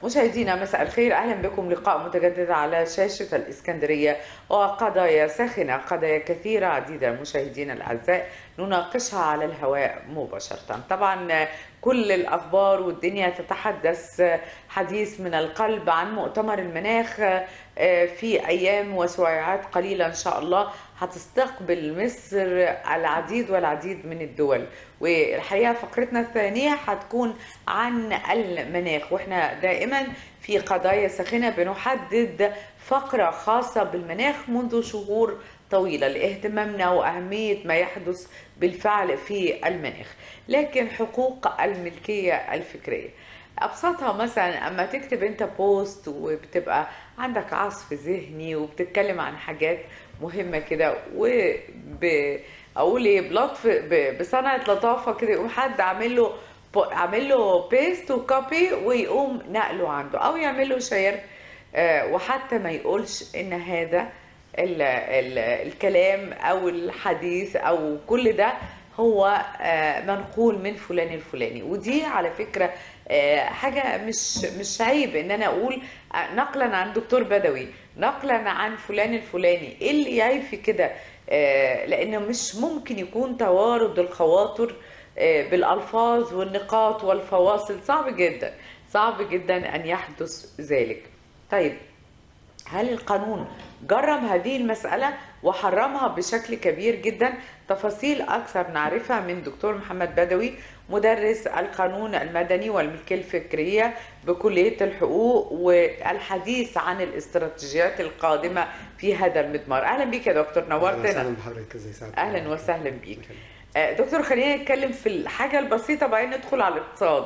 مشاهدينا مساء الخير اهلا بكم لقاء متجدد على شاشه الاسكندريه وقضايا ساخنه قضايا كثيره عديده مشاهدينا الاعزاء نناقشها على الهواء مباشره طبعا كل الاخبار والدنيا تتحدث حديث من القلب عن مؤتمر المناخ في ايام وسويعات قليله ان شاء الله هتستقبل مصر العديد والعديد من الدول والحقيقه فقرتنا الثانيه هتكون عن المناخ واحنا دائما في قضايا ساخنه بنحدد فقره خاصه بالمناخ منذ شهور طويله لاهتمامنا واهميه ما يحدث بالفعل في المناخ لكن حقوق الملكيه الفكريه ابسطها مثلا اما تكتب انت بوست وبتبقى عندك عصف ذهني وبتتكلم عن حاجات مهمه كده وب اقول ايه بلطف بصنعه لطافه كده يقوم حد عامل له عامل له بيست وكوبي ويقوم نقله عنده او يعمل له شير وحتى ما يقولش ان هذا ال ال الكلام او الحديث او كل ده هو منقول من فلان الفلاني ودي على فكره حاجه مش مش عيب ان انا اقول نقلا عن دكتور بدوي نقلا عن فلان الفلاني ايه اللي يعيب في كده لانه مش ممكن يكون توارد الخواطر بالالفاظ والنقاط والفواصل صعب جدا صعب جدا ان يحدث ذلك طيب هل القانون جرم هذه المسألة وحرمها بشكل كبير جدا تفاصيل أكثر نعرفها من دكتور محمد بدوي مدرس القانون المدني والملكية الفكرية بكلية الحقوق والحديث عن الاستراتيجيات القادمة في هذا المضمار أهلا بك يا دكتور نورتنا اهلا بحضرتك ازي سعادتك أهلا وسهلا بيك دكتور خلينا نتكلم في الحاجة البسيطة بعدين ندخل على الاقتصاد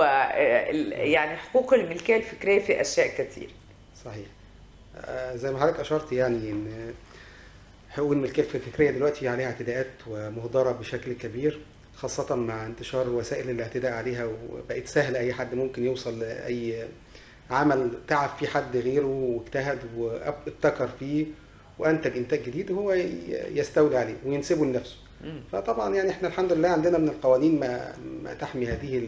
ويعني حقوق الملكية الفكرية في أشياء كثير صحيح زي ما حضرتك اشرت يعني ان حقوق الملكيه الفكريه دلوقتي عليها اعتداءات ومهدره بشكل كبير خاصة مع انتشار وسائل الاعتداء عليها وبقت سهل أي حد ممكن يوصل لأي عمل تعب فيه حد غيره واجتهد وابتكر فيه وأنتج إنتاج جديد وهو يستولي عليه وينسبه لنفسه. فطبعا يعني احنا الحمد لله عندنا من القوانين ما, ما تحمي هذه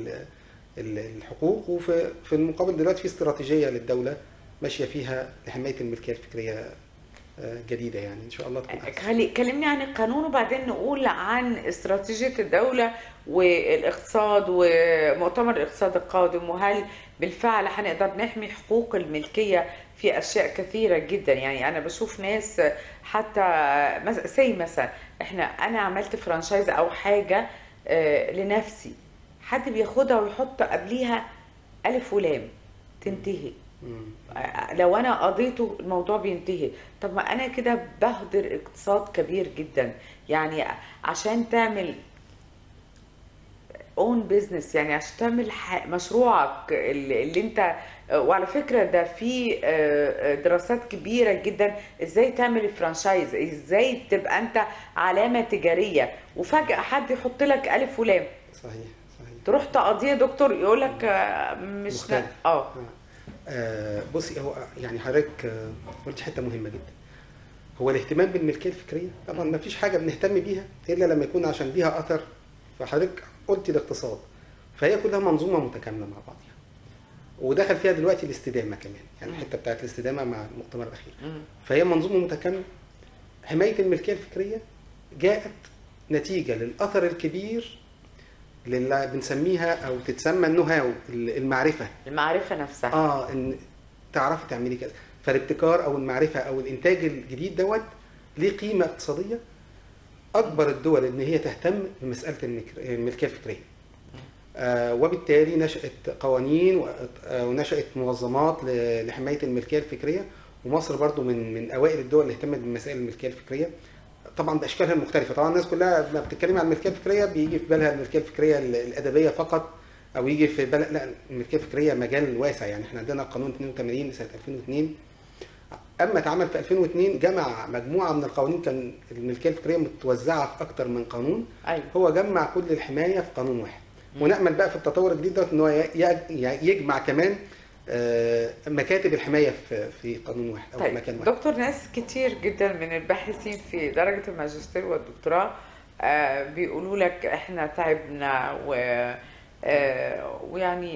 الحقوق وفي في المقابل دلوقتي في استراتيجية للدولة ماشيه فيها لحمايه الملكيه الفكريه جديده يعني ان شاء الله تكون خلي كلمني عن القانون وبعدين نقول عن استراتيجيه الدوله والاقتصاد ومؤتمر الاقتصاد القادم وهل بالفعل هنقدر نحمي حقوق الملكيه في اشياء كثيره جدا يعني انا بشوف ناس حتى زي مثلا احنا انا عملت فرانشايز او حاجه لنفسي حد بياخدها ويحط قبليها الف ولام تنتهي لو انا قضيته الموضوع بينتهي طب ما انا كده بهدر اقتصاد كبير جدا يعني عشان تعمل اون بيزنس يعني عشان تعمل مشروعك اللي انت وعلى فكره ده في دراسات كبيره جدا ازاي تعمل فرانشايز ازاي تبقى انت علامه تجاريه وفجاه حد يحط لك الف ولام صحيح صحيح تروح تقضيه دكتور يقول لك مش مختلف. اه آه بصي هو يعني حضرتك آه قلت حته مهمه جدا هو الاهتمام بالملكيه الفكريه طبعا ما فيش حاجه بنهتم بيها الا لما يكون عشان ليها اثر فحضرتك قلت الاقتصاد فهي كلها منظومه متكامله مع بعضها ودخل فيها دلوقتي الاستدامه كمان يعني الحته بتاعت الاستدامه مع المؤتمر الاخير فهي منظومه متكامله حمايه الملكيه الفكريه جاءت نتيجه للاثر الكبير اللي بنسميها او تتسمى النو هاو المعرفه المعرفه نفسها اه ان تعرفي تعملي كذا فالابتكار او المعرفه او الانتاج الجديد دوت ليه قيمه اقتصاديه اكبر الدول ان هي تهتم بمساله الملكيه الفكريه آه وبالتالي نشات قوانين ونشات منظمات لحمايه الملكيه الفكريه ومصر برضو من من اوائل الدول اللي اهتمت بمسائل الملكيه الفكريه طبعا باشكالها المختلفه طبعا الناس كلها لما بتتكلم عن الملكيه الفكريه بيجي في بالها الملكيه الفكريه الادبيه فقط او يجي في بال لا الملكيه الفكريه مجال واسع يعني احنا عندنا قانون 82 سنه 2002 اما اتعمل في 2002 جمع مجموعه من القوانين كان الملكيه الفكريه متوزعه في اكتر من قانون أيوة. هو جمع كل الحمايه في قانون واحد ونامل بقى في التطور الجديد دوت ان هو يجمع كمان مكاتب الحمايه في في قانون واحد او طيب. في مكان واحد دكتور ناس كتير جدا من الباحثين في درجه الماجستير والدكتوراه بيقولوا لك احنا تعبنا و ويعني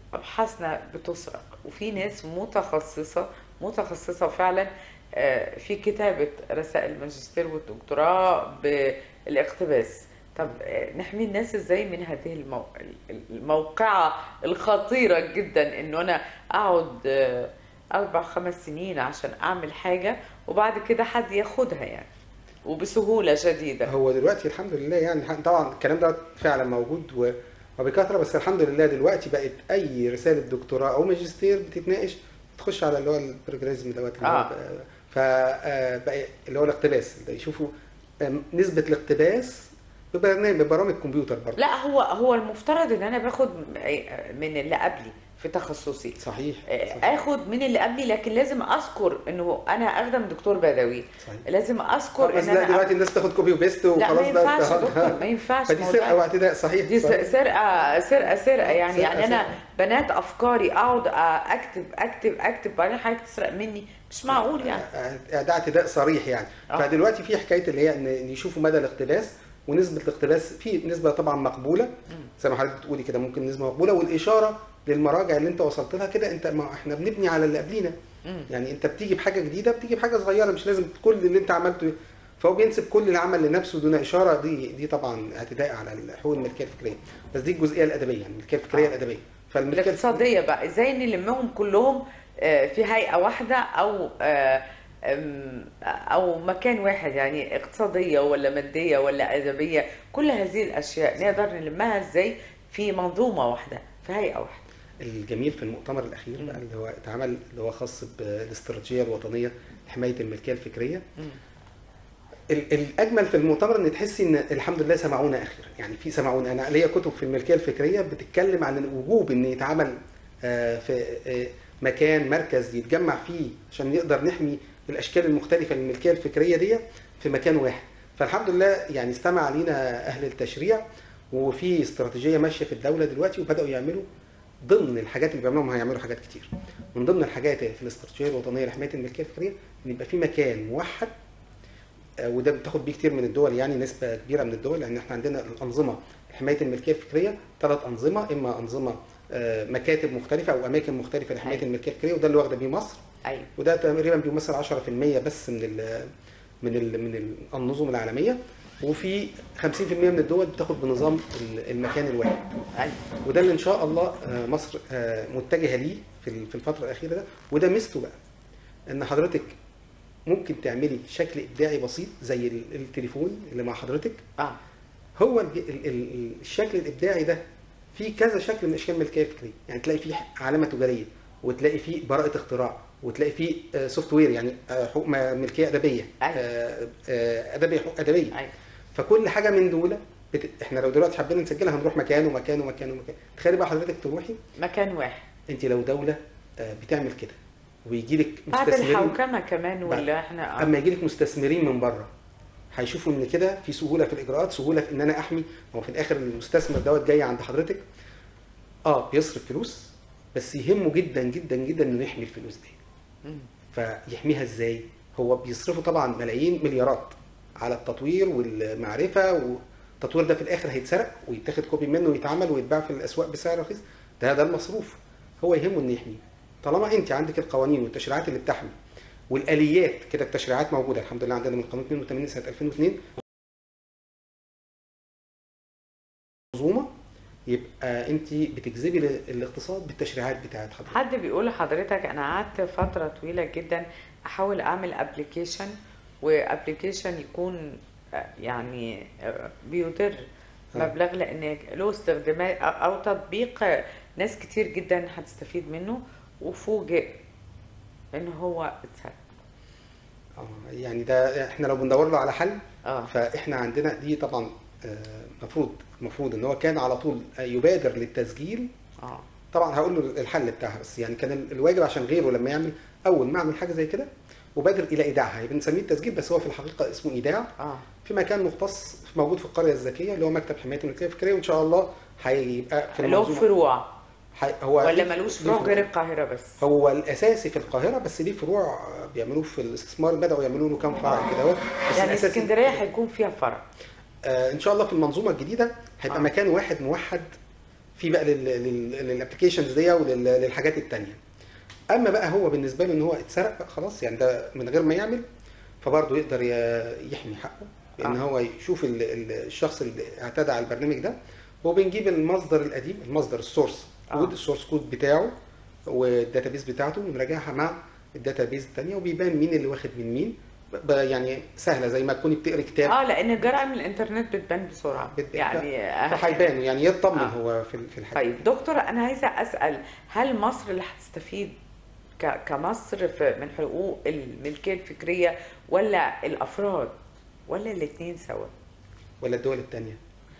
ابحاثنا بتسرق وفي ناس متخصصه متخصصه فعلا آه، في كتابه رسائل الماجستير والدكتوراه بالاقتباس طب آه، نحمي الناس ازاي من هذه المو... الموقعه الخطيره جدا انه انا اقعد آه، اربع خمس سنين عشان اعمل حاجه وبعد كده حد ياخدها يعني وبسهوله شديده هو دلوقتي الحمد لله يعني طبعا الكلام ده فعلا موجود و- وبكثره بس الحمد لله دلوقتي بقت اي رساله دكتوراه او ماجستير بتتناقش تخش على اللي هو البروجريزم دوت اللي هو آه. بقى- فبقى اللي هو الاقتباس اللي يشوفوا آم، نسبه الاقتباس ببرنامج ببرامج كمبيوتر برضه لا هو هو المفترض ان انا باخد من اللي قبلي في تخصصي صحيح آه، صحيح. اخد من اللي قبلي لكن لازم اذكر انه انا اخدم دكتور بدوي صحيح. لازم اذكر بس ان لا انا دلوقتي الناس تاخد كوبي وبيست لا وخلاص ما بقى ينفعش يا استهان. دكتور ما ينفعش فدي موضوع- سرقه واعتداء صحيح دي صحيح. سرقه سرقه سرقه يعني سرقة، يعني انا سرقة. بنات افكاري اقعد اكتب اكتب اكتب بعدين حضرتك تسرق مني مش معقول يعني ده اعتداء صريح يعني آه. فدلوقتي في حكايه اللي هي ان إن يشوفوا مدى الاقتباس ونسبه الاقتباس في نسبه طبعا مقبوله زي ما حضرتك بتقولي كده ممكن نسبه مقبوله والاشاره للمراجع اللي انت وصلت لها كده انت ما احنا بنبني على اللي قبلينا مم. يعني انت بتيجي بحاجه جديده بتيجي بحاجه صغيره مش لازم كل اللي انت عملته فهو بينسب كل العمل لنفسه دون اشاره دي دي طبعا اعتداء على حقوق الملكيه الفكريه بس دي الجزئيه الادبيه يعني الملكيه الفكريه آه. الادبيه فالملكيه الاقتصاديه بقى ازاي نلمهم كلهم آه، في هيئه واحده او آه، أم، او مكان واحد يعني اقتصاديه ولا ماديه ولا ادبيه كل هذه الاشياء نقدر نلمها ازاي في منظومه واحده في هيئه واحده الجميل في المؤتمر الاخير بقى اللي هو اتعمل اللي هو خاص بالاستراتيجيه الوطنيه لحمايه الملكيه الفكريه مم. ال- الاجمل في المؤتمر ان تحسي ان الحمد لله سمعونا اخيرا يعني في سمعونا انا ليا كتب في الملكيه الفكريه بتتكلم عن الوجوب ان يتعمل آه، في آه، مكان مركز يتجمع فيه عشان نقدر نحمي الاشكال المختلفه للملكيه الفكريه دي في مكان واحد فالحمد لله يعني استمع علينا اهل التشريع وفي استراتيجيه ماشيه في الدوله دلوقتي وبداوا يعملوا ضمن الحاجات اللي بيعملوهم هيعملوا حاجات كتير من ضمن الحاجات في الاستراتيجيه الوطنيه لحمايه الملكيه الفكريه ان يبقى في مكان موحد آه، وده بتاخد بيه كتير من الدول يعني نسبه كبيره من الدول لان احنا عندنا الانظمه لحمايه الملكيه الفكريه ثلاث انظمه اما انظمه آه، مكاتب مختلفه او اماكن مختلفه لحمايه أيوة. الملكيه الفكريه وده اللي واخده بيه مصر ايوه وده تقريبا بيمثل 10% بس من ال من ال من النظم العالميه وفي 50% من الدول بتاخد بنظام ال- المكان الواحد ايوه وده اللي ان شاء الله آه، مصر آه، متجهه ليه في ال- في الفتره الاخيره ده وده ميزته بقى ان حضرتك ممكن تعملي شكل ابداعي بسيط زي ال- التليفون اللي مع حضرتك اه هو الج- ال- ال- الشكل الابداعي ده فيه كذا شكل من اشكال الملكيه الفكريه يعني تلاقي فيه علامه تجاريه وتلاقي فيه براءه اختراع وتلاقي فيه سوفت وير يعني آه، حقوق م- ملكيه ادبيه أيوة. آه، آه، ادبيه حقوق ادبيه ايوه فكل حاجه من دول بت... احنا لو دلوقتي حبينا نسجلها هنروح مكان ومكان ومكان ومكان تخيلي بقى حضرتك تروحي مكان واحد انت لو دوله آه، بتعمل كده ويجي لك بعد مستثمرين الحوكمه كمان ولا احنا آه. اما يجي لك مستثمرين من بره هيشوفوا ان كده في سهوله في الاجراءات سهوله في ان انا احمي هو في الاخر المستثمر دوت جاي عند حضرتك اه بيصرف فلوس بس يهمه جدا جدا جدا انه يحمي الفلوس دي مم. فيحميها ازاي هو بيصرفوا طبعا ملايين مليارات على التطوير والمعرفه والتطوير ده في الاخر هيتسرق ويتاخد كوبي منه ويتعمل ويتباع في الاسواق بسعر رخيص ده ده المصروف هو يهمه انه يحميه طالما انت عندك القوانين والتشريعات اللي بتحمي والاليات كده التشريعات موجوده الحمد لله عندنا من قانون 82 سنه 2002 منظومه يبقى انت بتجذبي الاقتصاد بالتشريعات بتاعت حضرتك حد بيقول لحضرتك انا قعدت فتره طويله جدا احاول اعمل ابلكيشن وابلكيشن يكون آه، يعني آه، بيدر آه. مبلغ لان له استخدامات أو- او تطبيق آه، ناس كتير جدا هتستفيد منه وفوجئ ان هو اتسرق اه يعني ده احنا لو بندور له على حل اه فاحنا عندنا دي طبعا المفروض المفروض ان هو كان على طول يبادر للتسجيل اه طبعا هقول له الحل بتاعها بس يعني كان ال- الواجب عشان غيره لما يعمل اول ما اعمل حاجه زي كده وبادر الى ايداعها يبقى بنسميه التسجيل بس هو في الحقيقه اسمه ايداع اه في مكان مختص موجود في القريه الذكيه اللي هو مكتب حمايه الملكيه الفكريه وان شاء الله هيبقى في له المنظومه فروع حي- هو ولا ليه- ملوش ليه فروع غير القاهره بس هو الاساسي في القاهره بس ليه فروع بيعملوه في الاستثمار بداوا يعملوا له كام فرع كده اهو بس يعني الأساسي- اسكندريه هيكون فيها فرع آه، ان شاء الله في المنظومه الجديده هيبقى آه. مكان واحد موحد في بقى للابلكيشنز دي وللحاجات التانية اما بقى هو بالنسبه له ان هو اتسرق بقى خلاص يعني ده من غير ما يعمل فبرضه يقدر ي- يحمي حقه بان آه. هو يشوف ال- ال- الشخص اللي اعتدى على البرنامج ده وبنجيب المصدر القديم المصدر السورس كود آه. السورس كود بتاعه والداتابيز بتاعته ونراجعها مع الداتابيز الثانيه وبيبان مين اللي واخد من مين ب- يعني سهله زي ما تكوني بتقري كتاب اه لان جرائم الانترنت بتبان بسرعه بت- يعني فهيبان يعني يطمن آه. هو في ال- في الحاجه طيب دكتور انا عايزه اسال هل مصر اللي هتستفيد ك- كمصر في من حقوق الملكيه الفكريه ولا الافراد ولا الاثنين سوا ولا الدول الثانيه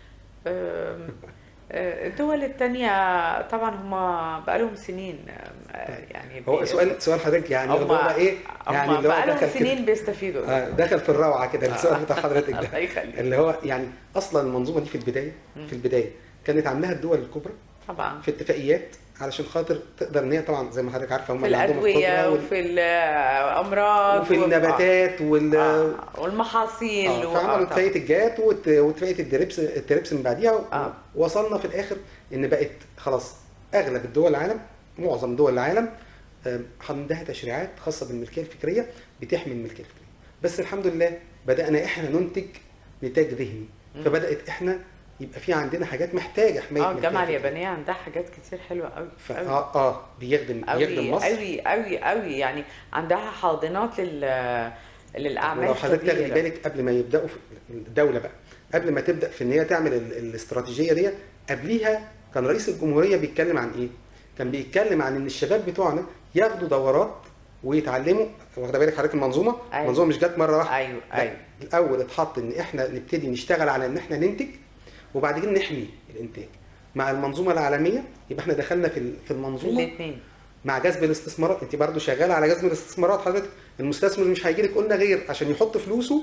أم، أه، الدول التانية طبعا هم بقالهم سنين أه، يعني هو بي- سؤال سؤال حضرتك يعني هم هو بقى ايه يعني هم اللي هو بقالهم دخل كده سنين بيستفيدوا آه، دخل في الروعه كده السؤال بتاع حضرتك ده الله يخليك اللي هو يعني اصلا المنظومه دي في البدايه في البدايه كانت عاملاها الدول الكبرى طبعا في اتفاقيات علشان خاطر تقدر ان هي طبعا زي ما حضرتك عارفه هم في اللي عندهم الادويه القدره وال- وفي الامراض وفي النباتات وال آه، والمحاصيل آه، و- فعملوا آه، اتفاقيه الجات وات- واتفاقيه الدريبس التريبس من بعديها و- آه. وصلنا في الاخر ان بقت خلاص اغلب الدول العالم معظم دول العالم آم، عندها تشريعات خاصه بالملكيه الفكريه بتحمي الملكيه الفكريه بس الحمد لله بدانا احنا ننتج نتاج ذهني فبدات احنا يبقى في عندنا حاجات محتاجه حمايه اه ملكية الجامعه فكرية. اليابانيه عندها حاجات كتير حلوه قوي فا اه اه بيخدم بيخدم قوي مصر قوي قوي قوي يعني عندها حاضنات لل للاعمال ولو حضرتك تاخدي كبيرة. بالك قبل ما يبداوا في الدوله بقى قبل ما تبدا في ان هي تعمل ال- الاستراتيجيه دي قبليها كان رئيس الجمهوريه بيتكلم عن ايه؟ كان بيتكلم عن ان الشباب بتوعنا ياخدوا دورات ويتعلموا واخده بالك حضرتك المنظومه؟ أيوة. المنظومه مش جت مره واحده ايوه لا، ايوه الاول اتحط ان احنا نبتدي نشتغل على ان احنا ننتج وبعد كده نحمي الانتاج مع المنظومه العالميه يبقى احنا دخلنا في ال- في المنظومه الاثنين مع جذب الاستثمارات انت برضو شغاله على جذب الاستثمارات حضرتك المستثمر مش هيجي لك قلنا غير عشان يحط فلوسه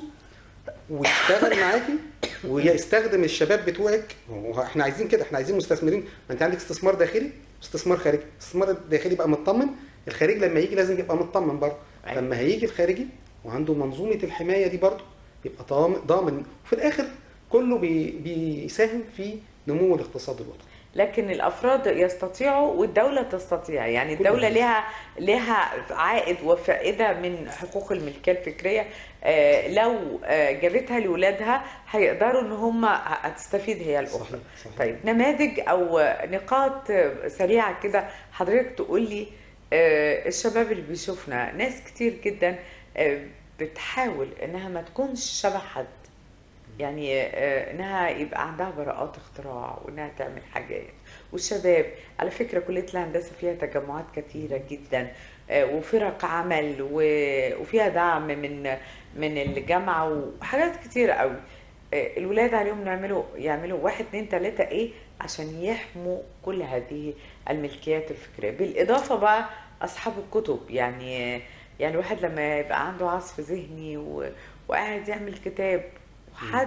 ويشتغل معاكي ويستخدم الشباب بتوعك هو احنا عايزين كده احنا عايزين مستثمرين ما انت عندك استثمار داخلي واستثمار خارجي الاستثمار الداخلي يبقى مطمن الخارجي لما يجي لازم يبقى مطمن برضه أيوة. لما هيجي الخارجي وعنده منظومه الحمايه دي برضه يبقى ضامن ضامن وفي الاخر كله بي بيساهم في نمو الاقتصاد الوطني لكن الافراد يستطيعوا والدوله تستطيع يعني كل الدوله الناس. لها لها عائد وفائده من حقوق الملكيه الفكريه آه، لو آه، جابتها لاولادها هيقدروا ان هم هتستفيد هي الاخرى صحيح صحيح طيب نماذج او نقاط سريعه كده حضرتك تقول لي آه، الشباب اللي بيشوفنا ناس كتير جدا آه، بتحاول انها ما تكونش شبه حد يعني آه، انها يبقى عندها براءات اختراع وانها تعمل حاجات والشباب على فكره كليه الهندسه فيها تجمعات كثيره جدا آه، وفرق عمل و- وفيها دعم من من الجامعه وحاجات كتيره قوي آه، الولاد عليهم يعملوا يعملوا واحد اتنين تلاته ايه عشان يحموا كل هذه الملكيات الفكريه بالاضافه بقى اصحاب الكتب يعني يعني الواحد لما يبقى عنده عصف ذهني و- وقاعد يعمل كتاب وحد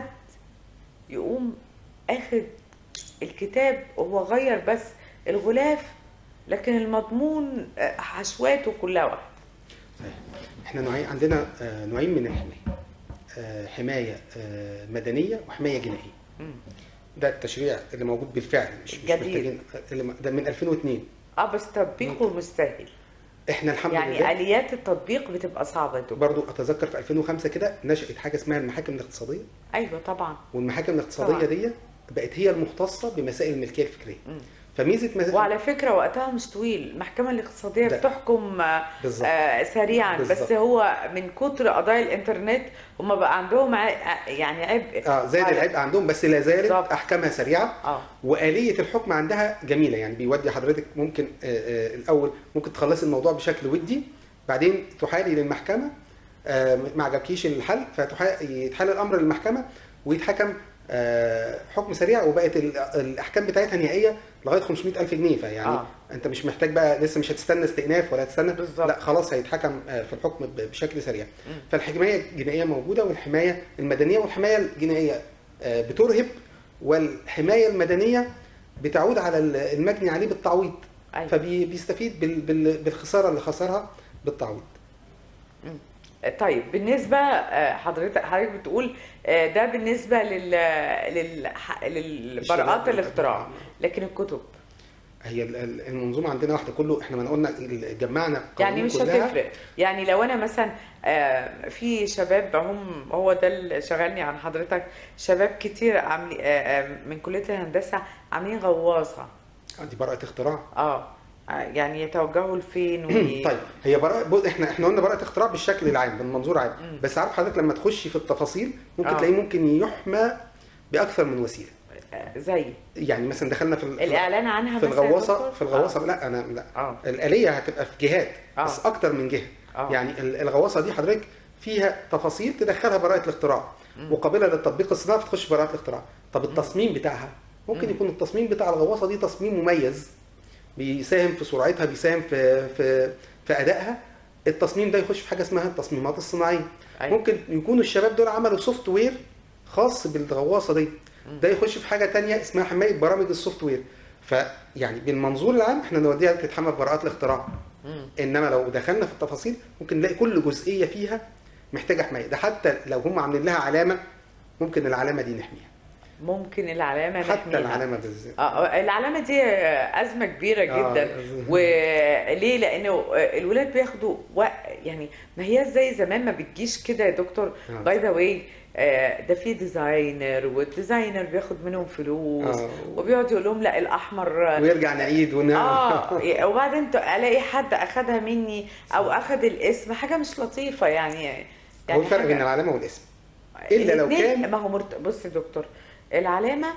يقوم اخد الكتاب وهو غير بس الغلاف لكن المضمون آه، حشواته كلها واحده صحيح. احنا نوعين عندنا آه، نوعين من الحمايه آه، حمايه آه، مدنيه وحمايه جنائيه مم. ده التشريع اللي موجود بالفعل مش مش جديد. محتاجين اللي م- ده من 2002 اه بس تطبيقه مش سهل احنا الحمد يعني لله اليات التطبيق بتبقى صعبه دول. برضو اتذكر في 2005 كده نشأت حاجه اسمها المحاكم الاقتصاديه ايوه طبعا والمحاكم الاقتصاديه طبعا. دي بقت هي المختصه بمسائل الملكيه الفكريه مم. فميزه مز... وعلى فكره وقتها مش طويل المحكمه الاقتصاديه ده- بتحكم آه، بالظبط آه، سريعا بس بالظبط. هو من كتر قضايا الانترنت هم بقى عندهم ع- يعني عبء اه زاد على- العبء عندهم بس لا زالت بالظبط. احكامها سريعه اه وآلية الحكم عندها جميلة يعني بيودي حضرتك ممكن آه، آه، الأول ممكن تخلصي الموضوع بشكل ودي بعدين تحالي للمحكمة آه، ما عجبكيش الحل فيتحال الأمر للمحكمة ويتحكم آه، حكم سريع وبقت ال- الأحكام بتاعتها نهائية لغاية 500 ألف جنيه فيعني آه. أنت مش محتاج بقى لسه مش هتستنى استئناف ولا هتستنى بالظبط. لا خلاص هيتحكم آه، في الحكم ب- بشكل سريع مم. فالحماية الجنائية موجودة والحماية المدنية والحماية الجنائية آه، بترهب والحماية المدنية بتعود على ال- المجني عليه بالتعويض ايوه فبيستفيد بال- بال- بالخسارة اللي خسرها بالتعويض طيب بالنسبة آه، حضرتك حضرتك بتقول آه، ده بالنسبة لل لل للبراءات الشباب. الاختراع لكن الكتب هي ال- ال- المنظومه عندنا واحده كله احنا ما قلنا ال- جمعنا يعني القوانين مش كلها. هتفرق يعني لو انا مثلا آه، في شباب هم هو ده اللي شغلني عن حضرتك شباب كتير عاملين من كلية الهندسة عاملين غواصة آه، دي براءه اختراع اه آه، يعني يتوجهوا لفين و... طيب هي براءة بص، احنا احنا قلنا براءة اختراع بالشكل العام بالمنظور عام مم. بس عارف حضرتك لما تخشي في التفاصيل ممكن آه. تلاقيه ممكن يحمى باكثر من وسيله آه، زي يعني مثلا دخلنا في ال- الاعلان عنها في مثلا يا الغواصه دكتور؟ في الغواصه لا انا لا اه الآلية هتبقى في جهات آه. بس أكتر من جهة آه. يعني ال- الغواصة دي حضرتك فيها تفاصيل تدخلها براءة الاختراع وقابلة للتطبيق الصناعي فتخش براءة الاختراع طب التصميم بتاعها ممكن مم. يكون التصميم بتاع الغواصة دي تصميم مميز بيساهم في سرعتها بيساهم في في في أدائها التصميم ده يخش في حاجة اسمها التصميمات الصناعية أيوة. ممكن يكونوا الشباب دول عملوا سوفت وير خاص بالغواصة دي ده يخش في حاجة تانية اسمها حماية برامج السوفت وير فيعني بالمنظور العام احنا نوديها تتحمل براءات الاختراع مم. انما لو دخلنا في التفاصيل ممكن نلاقي كل جزئيه فيها محتاجه حمايه ده حتى لو هم عاملين لها علامه ممكن العلامه دي نحميها ممكن العلامة حتى نحميها. العلامه دي ازاي اه العلامة دي أزمة كبيرة آه، جدا أزمة. وليه؟ لأنه الولاد بياخدوا وقت يعني ما هي زي زمان ما بتجيش كده يا دكتور آه. باي ذا واي ده في ديزاينر والديزاينر بياخد منهم فلوس آه. وبيقعد يقول لهم لا الأحمر ويرجع نعيد ونعمل اه وبعدين ت- الاقي حد اخدها مني او اخد الاسم حاجه مش لطيفه يعني يعني هو الفرق حاجة- بين العلامه والاسم إلا لو الاتنين- كان- ما هو مرت... بص يا دكتور العلامه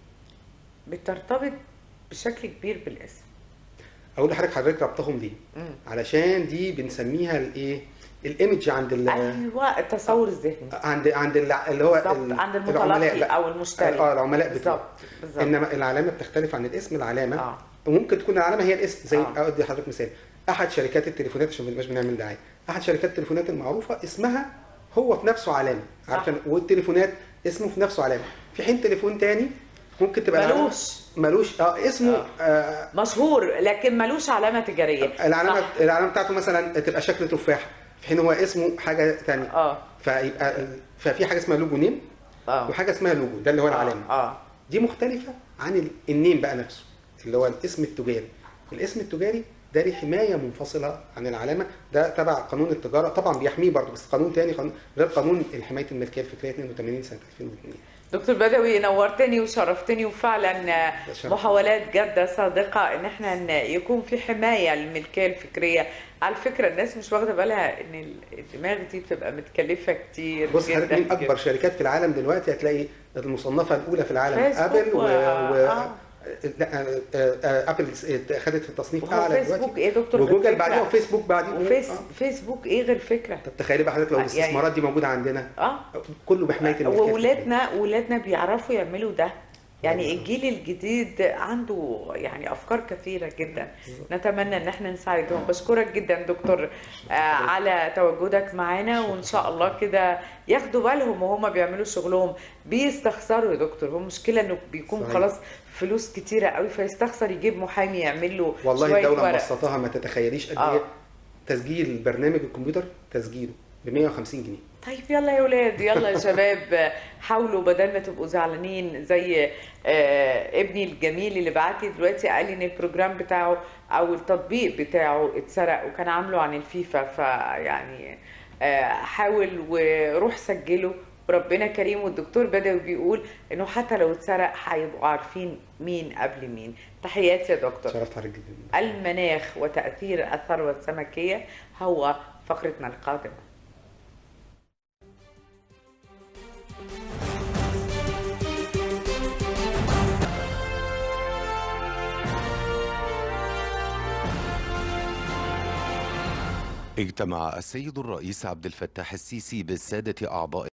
بترتبط بشكل كبير بالاسم اقول لحضرتك حضرتك ربطهم ليه مم. علشان دي بنسميها الايه الايمج عند ال ايوه التصور الذهني عند عند ال- اللي هو بالظبط ال- عند العملاء المتلقي بقى. او المشتري اه العملاء بتوعه بالظبط بالظبط انما العلامه بتختلف عن الاسم العلامه اه وممكن تكون العلامه هي الاسم زي آه. ادي لحضرتك مثال احد شركات التليفونات عشان ما نبقاش بنعمل دعايه احد شركات التليفونات المعروفه اسمها هو في نفسه علامه صح. عارفه والتليفونات اسمه في نفسه علامه في حين تليفون تاني ممكن تبقى العلامة- ملوش ملوش اه اسمه آه. آه مشهور لكن ملوش علامه تجاريه العلامه صح. العلامه بتاعته مثلا تبقى شكل تفاح في حين هو اسمه حاجه تانية اه فيبقى ففي حاجه اسمها لوجو نيم اه وحاجه اسمها لوجو ده اللي هو العلامه اه, آه. دي مختلفة عن ال- النيم بقى نفسه اللي هو الاسم التجاري الاسم التجاري ده ليه حماية منفصلة عن العلامة ده تبع قانون التجارة طبعا بيحميه برضه بس قانون تاني قانون غير قانون حماية الملكية الفكرية 82 سنة 2002 دكتور بدوي نورتني وشرفتني وفعلا شرف. محاولات جادة صادقة ان احنا ن- يكون في حماية للملكية الفكرية على فكرة الناس مش واخدة بالها ان الدماغ دي بتبقى متكلفة كتير بص حضرتك جدا مين أكبر جداً. شركات في العالم دلوقتي هتلاقي المصنفة الأولى في العالم فيسبوك أبل و, و- و... آه. لا آه، آه، أبل خدت في التصنيف وهو أعلى فيسبوك دلوقتي ايه يا دكتور وجوجل بالفكرة؟ بعديها وفيسبوك بعديها وفيس آه. فيسبوك ايه غير فكرة طب تخيلي بقى حضرتك لو آه، يعني- الاستثمارات دي موجودة عندنا اه كله بحماية الملكية الفكرية. وولادنا ولادنا بيعرفوا يعملوا ده يعني الجيل الجديد عنده يعني افكار كثيره جدا نتمنى ان احنا نساعدهم بشكرك جدا دكتور آه، على تواجدك معانا وان شاء الله كده ياخدوا بالهم وهم بيعملوا شغلهم بيستخسروا يا دكتور هو مشكله انه بيكون صحيح. خلاص فلوس كتيره قوي فيستخسر يجيب محامي يعمل له والله شويه الدولة ورق مبسطاها ما تتخيليش قد آه. ايه تسجيل برنامج الكمبيوتر تسجيله ب 150 جنيه طيب يلا يا ولاد يلا يا شباب حاولوا بدل ما تبقوا زعلانين زي آه، ابني الجميل اللي بعت لي دلوقتي قال لي ان البروجرام بتاعه او التطبيق بتاعه اتسرق وكان عامله عن الفيفا فيعني آه، حاول وروح سجله وربنا كريم والدكتور بدوي بيقول انه حتى لو اتسرق هيبقوا عارفين مين قبل مين تحياتي يا دكتور شرفت حضرتك جدا المناخ وتأثير الثروة السمكية هو فقرتنا القادمة اجتمع السيد الرئيس عبد الفتاح السيسي بالسادة أعضاء